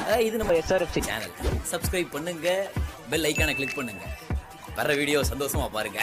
அஹ் இது நம்ம SRFC channel subscribe பண்ணுங்க பெல் ஐக்கானை கிளிக் பண்ணுங்க வர வீடியோ சந்தோஷமா பாருங்க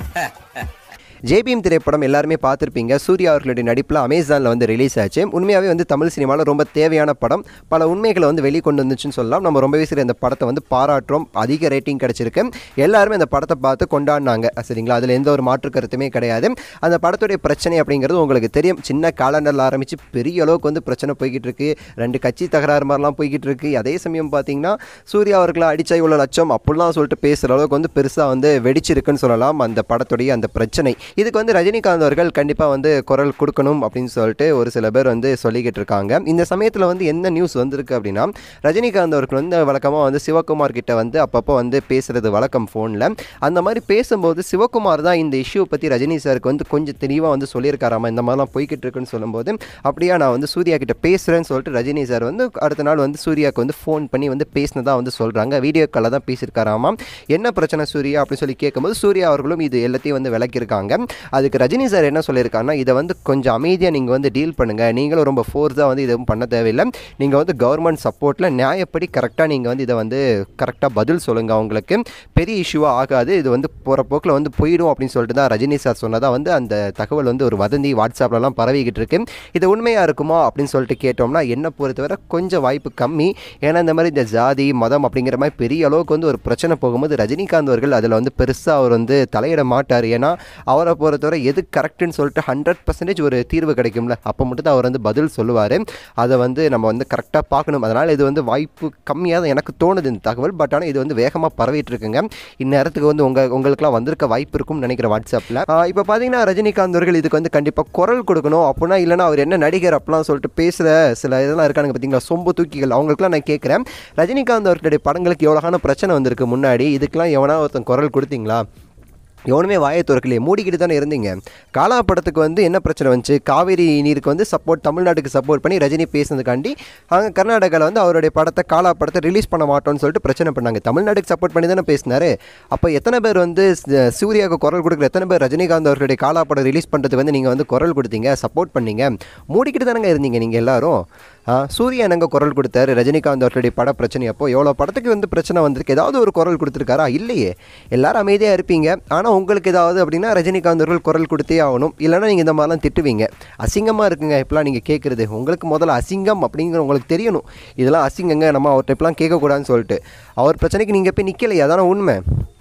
ஜேபிஎம் திரைப்படம் எல்லாருமே பார்த்துருப்பீங்க சூர்யா அவர்களுடைய நடிப்பில் அமேசானில் வந்து ரிலீஸ் ஆச்சு உண்மையாகவே வந்து தமிழ் சினிமாவில் ரொம்ப தேவையான படம் பல உண்மைகளை வந்து வெளிக்கொண்டு வந்துச்சுன்னு சொல்லலாம் நம்ம ரொம்பவே சரி அந்த படத்தை வந்து பாராட்டுறோம் அதிக ரேட்டிங் கிடச்சிருக்கு எல்லாருமே அந்த படத்தை பார்த்து கொண்டாடினாங்க சரிங்களா அதில் எந்த ஒரு மாற்று கருத்துமே கிடையாது அந்த படத்துடைய பிரச்சனை அப்படிங்கிறது உங்களுக்கு தெரியும் சின்ன காலண்டரில் ஆரம்பித்து பெரிய அளவுக்கு வந்து பிரச்சனை போய்கிட்டு இருக்கு ரெண்டு கட்சி தகராறு மாதிரிலாம் போய்கிட்டு இருக்கு அதே சமயம் பார்த்தீங்கன்னா சூர்யா அவர்களை அடிச்சா இவ்வளோ லட்சம் அப்படிலாம் சொல்லிட்டு பேசுகிற அளவுக்கு வந்து பெருசாக வந்து வெடிச்சிருக்குன்னு சொல்லலாம் அந்த படத்துடைய அந்த பிரச்சனை இதுக்கு வந்து ரஜினிகாந்த் அவர்கள் கண்டிப்பாக வந்து குரல் கொடுக்கணும் அப்படின்னு சொல்லிட்டு ஒரு சில பேர் வந்து சொல்லிக்கிட்டு இருக்காங்க இந்த சமயத்தில் வந்து என்ன நியூஸ் வந்திருக்கு அப்படின்னா ரஜினிகாந்த் அவர்கள் வந்து வழக்கமாக வந்து சிவகுமார் கிட்ட வந்து அப்பப்போ வந்து பேசுறது வழக்கம் ஃபோனில் அந்த மாதிரி பேசும்போது சிவகுமார் தான் இந்த இஷ்யூ பற்றி ரஜினி சாருக்கு வந்து கொஞ்சம் தெளிவாக வந்து சொல்லியிருக்காராமா இந்த மாதிரிலாம் போய்கிட்டு இருக்குன்னு சொல்லும்போது அப்படியா நான் வந்து சூர்யா கிட்ட பேசுகிறேன்னு சொல்லிட்டு ரஜினி சார் வந்து அடுத்த நாள் வந்து சூர்யாவுக்கு வந்து ஃபோன் பண்ணி வந்து பேசினதா வந்து சொல்கிறாங்க வீடியோ காலில் தான் பேசியிருக்காராமா என்ன பிரச்சனை சூர்யா அப்படின்னு சொல்லி கேட்கும்போது சூர்யா அவர்களும் இது எல்லாத்தையும் வந்து விளக்கியிருக்காங்க அதுக்கு ரஜினி சார் என்ன சொல்லியிருக்காருன்னா இதை வந்து கொஞ்சம் அமைதியாக நீங்கள் வந்து டீல் பண்ணுங்கள் நீங்களும் ரொம்ப ஃபோர்ஸாக வந்து இதுவும் பண்ண தேவையில்லை நீங்கள் வந்து கவர்மெண்ட் சப்போர்ட்டில் நியாயப்படி கரெக்டாக நீங்கள் வந்து இதை வந்து கரெக்டாக பதில் சொல்லுங்கள் அவங்களுக்கு பெரிய இஷ்யூவாக ஆகாது இது வந்து போகிற போக்கில் வந்து போயிடும் அப்படின்னு சொல்லிட்டு தான் ரஜினி சார் சொன்னதா வந்து அந்த தகவல் வந்து ஒரு வதந்தி வாட்ஸ்அப்லலாம் பரவிக்கிட்டு இருக்கு இது உண்மையாக இருக்குமா அப்படின்னு சொல்லிட்டு கேட்டோம்னா என்ன பொறுத்தவரை கொஞ்சம் வாய்ப்பு கம்மி ஏன்னா இந்த மாதிரி இந்த ஜாதி மதம் அப்படிங்கிற மாதிரி பெரிய அளவுக்கு வந்து ஒரு பிரச்சனை போகும்போது ரஜினிகாந்த் அவர்கள் அதில் வந்து பெருசாக அவர் வந்து தலையிட மாட்டார் ஏன்னா அவரை பொறுத்தவரை எது கரெக்டுன்னு சொல்லிட்டு ஹண்ட்ரட் பர்சன்டேஜ் ஒரு தீர்வு கிடைக்கும்ல அப்போ மட்டும் தான் அவர் வந்து பதில் சொல்லுவார் அதை வந்து நம்ம வந்து கரெக்டாக பார்க்கணும் அதனால் இது வந்து வாய்ப்பு கம்மியாக தான் எனக்கு தோணுது இந்த தகவல் பட் ஆனால் இது வந்து வேகமாக பரவிட்டு இருக்குங்க இந்நேரத்துக்கு வந்து உங்கள் உங்களுக்குலாம் வந்திருக்க வாய்ப்பு இருக்கும்னு நினைக்கிறேன் வாட்ஸ்அப்பில் இப்போ பார்த்தீங்கன்னா ரஜினிகாந்த் அவர்கள் இதுக்கு வந்து கண்டிப்பாக குரல் கொடுக்கணும் அப்படின்னா இல்லைனா அவர் என்ன நடிகர் அப்படிலாம் சொல்லிட்டு பேசுகிற சில இதெல்லாம் இருக்கானுங்க பார்த்தீங்களா சொம்பு தூக்கிகள் அவங்களுக்குலாம் நான் கேட்குறேன் ரஜினிகாந்த் அவர்களுடைய படங்களுக்கு எவ்வளோகான பிரச்சனை வந்திருக்கு முன்னாடி இதுக்கெல்லாம் எவனா ஒருத்தன் குரல் கொடுத்தீங்களா எவனுமே வாயை திறக்கலையே மூடிக்கிட்டு தானே இருந்தீங்க காலா படத்துக்கு வந்து என்ன பிரச்சனை வந்துச்சு காவேரி நீருக்கு வந்து சப்போர்ட் தமிழ்நாட்டுக்கு சப்போர்ட் பண்ணி ரஜினி பேசுனதுக்காண்டி அங்கே கர்நாடகாவில் வந்து அவருடைய படத்தை காலா படத்தை ரிலீஸ் பண்ண மாட்டோம்னு சொல்லிட்டு பிரச்சனை பண்ணாங்க தமிழ்நாட்டுக்கு சப்போர்ட் பண்ணி தானே பேசினாரு அப்போ எத்தனை பேர் வந்து ச- சூர்யாவுக்கு குரல் கொடுக்குற எத்தனை பேர் ரஜினிகாந்த் அவர்களுடைய காலா படம் ரிலீஸ் பண்ணுறதுக்கு வந்து நீங்கள் வந்து குரல் கொடுத்தீங்க சப்போர்ட் பண்ணீங்க மூடிக்கிட்டு தானங்க இருந்தீங்க நீங்கள் எல்லாரும் ஆ, சூர்யா என்னங்க குரல் கொடுத்தாரு ரஜினிகாந்த் அவர்களுடைய பட பிரச்சனை அப்போ எவ்வளோ படத்துக்கு வந்து பிரச்சனை வந்திருக்கு ஏதாவது ஒரு குரல் கொடுத்துருக்காரா இல்லையே எல்லாரும் அமைதியாக இருப்பீங்க ஆனால் உங்களுக்கு ஏதாவது அப்படின்னா ரஜினிகாந்த் அவர்கள் குரல் கொடுத்தே ஆகணும் இல்லைன்னா நீங்கள் இந்த மாதிரிலாம் திட்டுவீங்க அசிங்கமாக இருக்குங்க இப்பெல்லாம் நீங்கள் கேட்குறது உங்களுக்கு முதல்ல அசிங்கம் அப்படிங்கிற உங்களுக்கு தெரியணும் இதெல்லாம் அசிங்கங்க நம்ம அவர்கிட்ட இப்பெல்லாம் கேட்கக்கூடாதுன்னு சொல்லிட்டு அவர் பிரச்சனைக்கு நீங்கள் போய் நிற்கலையே அதான உண்மை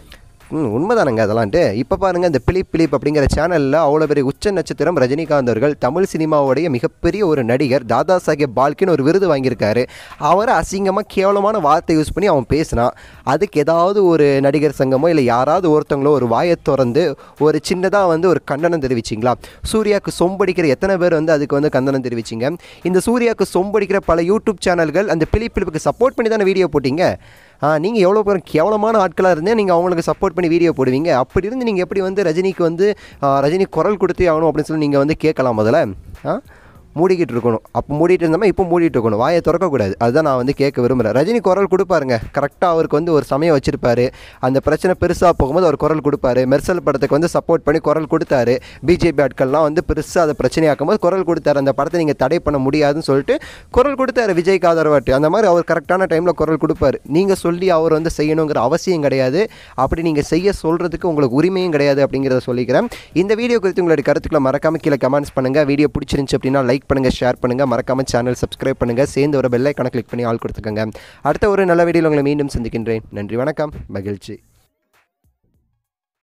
ம் உண்மைதானங்க அதெல்லாம்ட்டு இப்போ பாருங்கள் இந்த பிலிப் பிலிப் அப்படிங்கிற சேனலில் அவ்வளோ பெரிய உச்ச நட்சத்திரம் ரஜினிகாந்த் அவர்கள் தமிழ் சினிமாவுடைய மிகப்பெரிய ஒரு நடிகர் தாதா சாஹேப் பால்கின்னு ஒரு விருது வாங்கியிருக்காரு அவரை அசிங்கமாக கேவலமான வார்த்தை யூஸ் பண்ணி அவன் பேசினான் அதுக்கு ஏதாவது ஒரு நடிகர் சங்கமோ இல்லை யாராவது ஒருத்தவங்களோ ஒரு வாயை திறந்து ஒரு சின்னதாக வந்து ஒரு கண்டனம் தெரிவிச்சிங்களா சூர்யாவுக்கு சொம்படிக்கிற எத்தனை பேர் வந்து அதுக்கு வந்து கண்டனம் தெரிவிச்சிங்க இந்த சூர்யாவுக்கு சொம்படிக்கிற பல யூடியூப் சேனல்கள் அந்த பிலிப் பிலிப்புக்கு சப்போர்ட் பண்ணி தானே வீடியோ போட்டீங்க ஆ நீங்கள் எவ்வளோ பேர் கேவலமான ஆட்களாக இருந்தே நீங்கள் அவங்களுக்கு சப்போர்ட் பண்ணி வீடியோ போடுவீங்க அப்படி இருந்து நீங்கள் எப்படி வந்து ரஜினிக்கு வந்து ஆ, ரஜினி குரல் கொடுத்தே ஆகணும் அப்படின்னு சொல்லி நீங்கள் வந்து கேட்கலாம் முதல்ல ஆ மூடிக்கிட்டு இருக்கணும் அப்போ மூடிட்டு இருந்தோமா இப்போ மூடிட்டு இருக்கணும் வாயை திறக்கக்கூடாது அதுதான் நான் வந்து கேட்க விரும்புகிறேன் ரஜினி குரல் கொடுப்பாருங்க கரெக்டாக அவருக்கு வந்து ஒரு சமயம் வச்சிருப்பாரு அந்த பிரச்சனை பெருசாக போகும்போது அவர் குரல் கொடுப்பாரு மெர்சல் படத்துக்கு வந்து சப்போர்ட் பண்ணி குரல் கொடுத்தாரு பிஜேபி ஆட்கள்லாம் வந்து பெருசாக அதை பிரச்சனையாக்கும் போது குரல் கொடுத்தாரு அந்த படத்தை நீங்கள் தடை பண்ண முடியாதுன்னு சொல்லிட்டு குரல் கொடுத்தாரு விஜய்க்கு ஆதரவாட்டு அந்த மாதிரி அவர் கரெக்டான டைமில் குரல் கொடுப்பாரு நீங்கள் சொல்லி அவர் வந்து செய்யணுங்கிற அவசியம் கிடையாது அப்படி நீங்கள் செய்ய சொல்கிறதுக்கு உங்களுக்கு உரிமையும் கிடையாது அப்படிங்கிறத சொல்லிக்கிறேன் இந்த வீடியோ குறித்து உங்களுடைய கருத்துக்களை மறக்காம கீழே கமெண்ட்ஸ் பண்ணுங்கள் வீடியோ பிடிச்சிருந்துச்சு அப்படின்னா லைக் பண்ணுங்கள் ஷேர் பண்ணுங்கள் மறக்காம சேனல் சப்ஸ்கிரைப் பண்ணுங்கள் சேர்ந்து ஒரு பெல் ஐக்கானை கிளிக் பண்ணி ஆள் கொடுத்துக்கோங்க அடுத்த ஒரு நல்ல வீடியோவில் உங்களை மீண்டும் சந்திக்கின்றேன் நன்றி வணக்கம் மகிழ்ச்சி